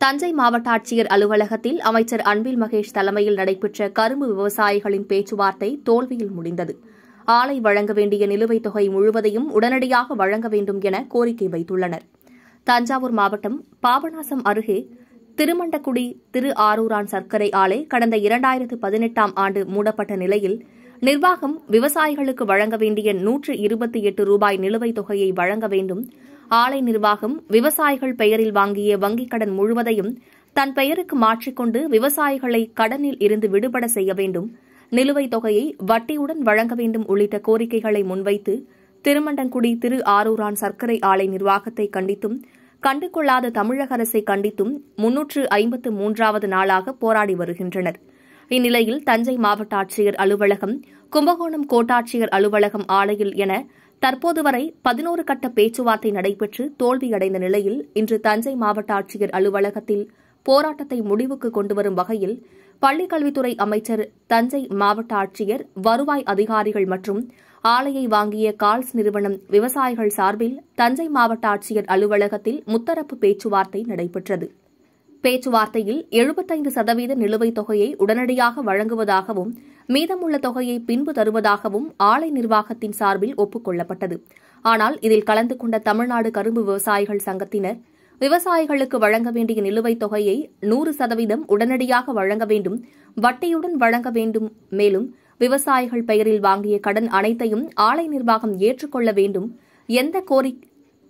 தஞ்சை மாவட்ட ஆட்சியர் அலுவலகத்தில் அமைச்சர் அன்பில் மகேஷ் தலைமையில் நடைபெற்ற கரும்பு விவசாயிகளின் பேச்சுவார்த்தை தோல்வியில் முடிந்தது ஆலை வழங்க வேண்டிய நிலுவைத் தொகை முழுவதையும் உடனடியாக வழங்க வேண்டும் என கோரிக்கை வைத்துள்ளனர் தஞ்சாவூர் மாவட்டம் பாபநாசம் அருகே திருமண்டக்குடி திரு ஆரூரான் சர்க்கரை ஆலை கடந்த இரண்டாயிரத்து பதினெட்டாம் ஆண்டு மூடப்பட்ட நிலையில் நிர்வாகம் விவசாயிகளுக்கு வழங்க வேண்டிய நூற்று இருபத்தி எட்டு ரூபாய் நிலுவைத் தொகையை வழங்க வேண்டும் ஆலை நிர்வாகம் விவசாயிகள் பெயரில் வாங்கிய வங்கிக் கடன் முழுவதையும் தன் பெயருக்கு மாற்றிக்கொண்டு விவசாயிகளை கடனில் இருந்து விடுபட செய்ய வேண்டும் நிலுவைத் தொகையை வட்டியுடன் வழங்க வேண்டும் உள்ளிட்ட கோரிக்கைகளை முன்வைத்து திருமண்டங்குடி திரு ஆரூரான் சர்க்கரை ஆலை நிர்வாகத்தை கண்டித்தும் கண்டுகொள்ளாத தமிழக அரசை கண்டித்தும் முன்னூற்று ஐம்பத்து மூன்றாவது நாளாக போராடி வருகின்றனர் இந்நிலையில் தஞ்சை மாவட்ட ஆட்சியர் அலுவலகம் கும்பகோணம் கோட்டாட்சியர் அலுவலகம் ஆலையில் என தற்போது வரை பதினோரு கட்ட பேச்சுவார்த்தை நடைபெற்று தோல்வியடைந்த நிலையில் இன்று தஞ்சை மாவட்ட ஆட்சியர் அலுவலகத்தில் போராட்டத்தை முடிவுக்கு கொண்டுவரும் வகையில் பள்ளிக்கல்வித்துறை அமைச்சர் தஞ்சை மாவட்ட ஆட்சியர் வருவாய் அதிகாரிகள் மற்றும் ஆலையை வாங்கிய கால்ஸ் நிறுவனம் விவசாயிகள் சார்பில் தஞ்சை மாவட்ட ஆட்சியர் அலுவலகத்தில் முத்தரப்பு பேச்சுவார்த்தை நடைபெற்றது பேச்சுவார்த்தையில் எழுபத்தைந்து சதவீத நிலுவைத் தொகையை உடனடியாக வழங்குவதாகவும் மீதமுள்ள தொகையை பின்பு தருவதாகவும் ஆலை நிர்வாகத்தின் சார்பில் ஒப்புக் கொள்ளப்பட்டது ஆனால் இதில் கலந்து கொண்ட தமிழ்நாடு கரும்பு விவசாயிகள் சங்கத்தினர் விவசாயிகளுக்கு வழங்க வேண்டிய நிலுவைத் தொகையை நூறு சதவீதம் உடனடியாக வழங்க வேண்டும் வட்டியுடன் வழங்க வேண்டும் மேலும் விவசாயிகள் பெயரில் வாங்கிய கடன் அனைத்தையும் ஆலை நிர்வாகம் ஏற்றுக்கொள்ள வேண்டும் எந்த கோரிக்கை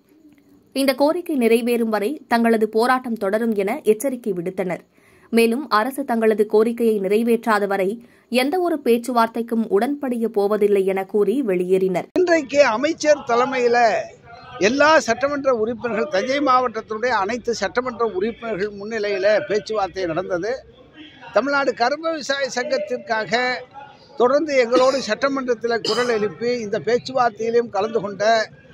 இந்த கோரிக்கை நிறைவேறும் வரை தங்களது போராட்டம் தொடரும் என எச்சரிக்கை விடுத்தனர் மேலும் அரசு தங்களது கோரிக்கையை நிறைவேற்றாத வரை எந்தவொரு பேச்சுவார்த்தைக்கும் உடன்படிய போவதில்லை என கூறி வெளியேறினர் இன்றைக்கு அமைச்சர் தலைமையில் எல்லா சட்டமன்ற உறுப்பினர்கள் தஞ்சை மாவட்டத்தினுடைய அனைத்து சட்டமன்ற உறுப்பினர்கள் முன்னிலையில் பேச்சுவார்த்தை நடந்தது தமிழ்நாடு கரும்பு விவசாய சங்கத்திற்காக தொடர்ந்து எங்களோடு சட்டமன்றத்தில் குரல் எழுப்பி இந்த பேச்சுவார்த்தையிலும் கலந்து கொண்ட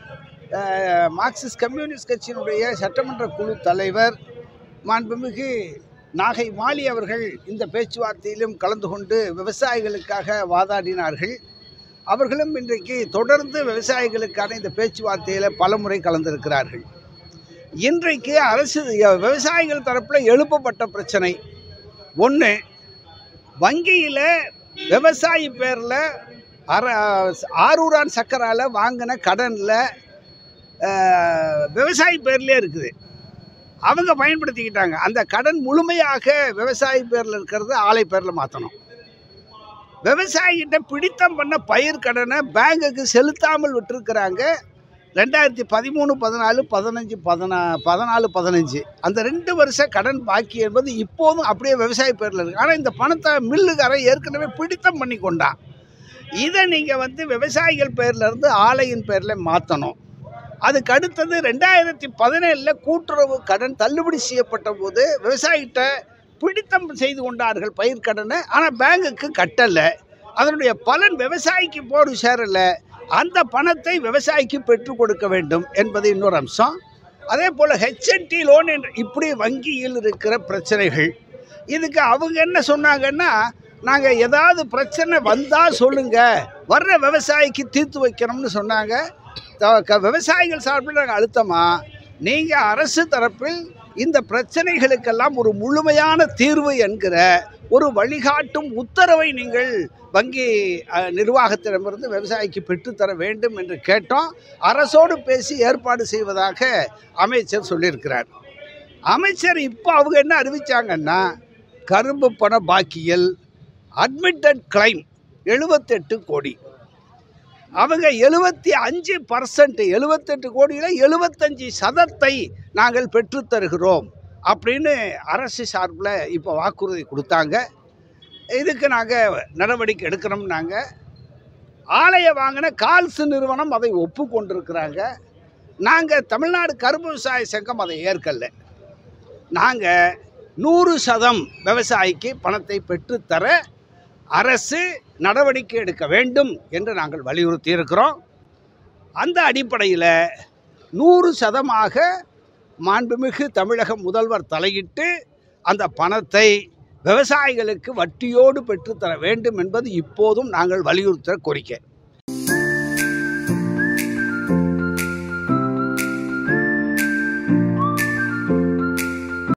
அஹ், மார்க்சிஸ்ட் கம்யூனிஸ்ட் கட்சியினுடைய சட்டமன்ற குழு தலைவர் மாண்புமிகு நாகை மாலி அவர்கள் இந்த பேச்சுவார்த்தையிலும் கலந்து கொண்டு விவசாயிகளுக்காக வாதாடினார்கள் அவர்களும் இன்றைக்கு தொடர்ந்து விவசாயிகளுக்கான இந்த பேச்சுவார்த்தையில் பலமுறை கலந்திருக்கிறார்கள் இன்றைக்கு அரசு விவசாயிகள் தரப்பில் எழுப்பப்பட்ட பிரச்சனை ஒன்று வங்கியில் விவசாயி பேரில் அர ஆரூரான் சக்கரால் வாங்கின கடனில் விவசாயி பேர்லேயே இருக்குது அவங்க பயன்படுத்திக்கிட்டாங்க அந்த கடன் முழுமையாக விவசாயி பேரில் இருக்கிறது ஆலை பேரில் மாற்றணும் விவசாயிகிட்ட பிடித்தம் பண்ண பயிர் கடனை பேங்குக்கு செலுத்தாமல் விட்டுருக்குறாங்க ரெண்டாயிரத்தி பதிமூணு பதினாலு பதினஞ்சு பதினா பதினாலு பதினஞ்சு அந்த ரெண்டு வருஷ கடன் பாக்கி என்பது இப்போதும் அப்படியே விவசாய பேரில் இருக்குது ஆனால் இந்த பணத்தை மில்லுக்காரன் ஏற்கனவே பிடித்தம் பண்ணி கொண்டான் இதை நீங்கள் வந்து விவசாயிகள் பேர்ல இருந்து ஆலையின் பேரில் மாற்றணும் அதுக்கு அடுத்தது ரெண்டாயிரத்தி பதினேழில் கூட்டுறவு கடன் தள்ளுபடி செய்யப்பட்ட போது விவசாயிகிட்ட பிடித்தம் செய்து கொண்டார்கள் பயிர் கடனை ஆனால் பேங்குக்கு கட்டலை அதனுடைய பலன் விவசாயிக்கு போடு சேரலை அந்த பணத்தை விவசாயிக்கு பெற்றுக் கொடுக்க வேண்டும் என்பது இன்னொரு அம்சம் அதே போல் ஹெச்என்டி லோன் என்று இப்படி வங்கியில் இருக்கிற பிரச்சனைகள் இதுக்கு அவங்க என்ன சொன்னாங்கன்னா நாங்கள் ஏதாவது பிரச்சனை வந்தால் சொல்லுங்கள் வர்ற விவசாயிக்கு தீர்த்து வைக்கணும்னு சொன்னாங்க த- க- விவசாயிகள் சார்பில் நாங்கள் அழுத்தமாக நீங்கள் அரசு தரப்பில் இந்த பிரச்சனைகளுக்கெல்லாம் ஒரு முழுமையான தீர்வு என்கிற ஒரு வழிகாட்டும் உத்தரவை நீங்கள் வங்கி அஹ், நிர்வாகத்திடமிருந்து விவசாயிக்கு பெற்றுத்தர வேண்டும் என்று கேட்டோம் அரசோடு பேசி ஏற்பாடு செய்வதாக அமைச்சர் சொல்லியிருக்கிறார் அமைச்சர் இப்போ அவங்க என்ன அறிவிச்சாங்கன்னா கரும்பு பண பாக்கியல் அட்மிட்டட் கிளைம் எழுபத்தெட்டு கோடி அவங்க எழுபத்தி அஞ்சு பர்சன்ட் எழுபத்தெட்டு கோடியில் எழுபத்தஞ்சி சதத்தை நாங்கள் பெற்றுத் தருகிறோம் அப்படின்னு அரசு சார்பில் இப்போ வாக்குறுதி கொடுத்தாங்க இதுக்கு நாங்கள் நடவடிக்கை எடுக்கிறோம்னாங்க ஆலையை வாங்கின கால்ஸ் நிறுவனம் அதை ஒப்புக்கொண்டிருக்கிறாங்க நாங்கள் தமிழ்நாடு கரும்பு விவசாய சங்கம் அதை ஏற்கல நாங்கள் நூறு சதம் விவசாயிக்கு பணத்தை பெற்றுத்தர அரசு நடவடிக்கை எடுக்க வேண்டும் என்று நாங்கள் வலியுறுத்தி இருக்கிறோம் அந்த அடிப்படையில் நூறு சதமாக மாண்புமிகு தமிழக முதல்வர் தலையிட்டு அந்த பணத்தை விவசாயிகளுக்கு வட்டியோடு பெற்றுத்தர வேண்டும் என்பது இப்போதும் நாங்கள் வலியுறுத்துகிற கோரிக்கை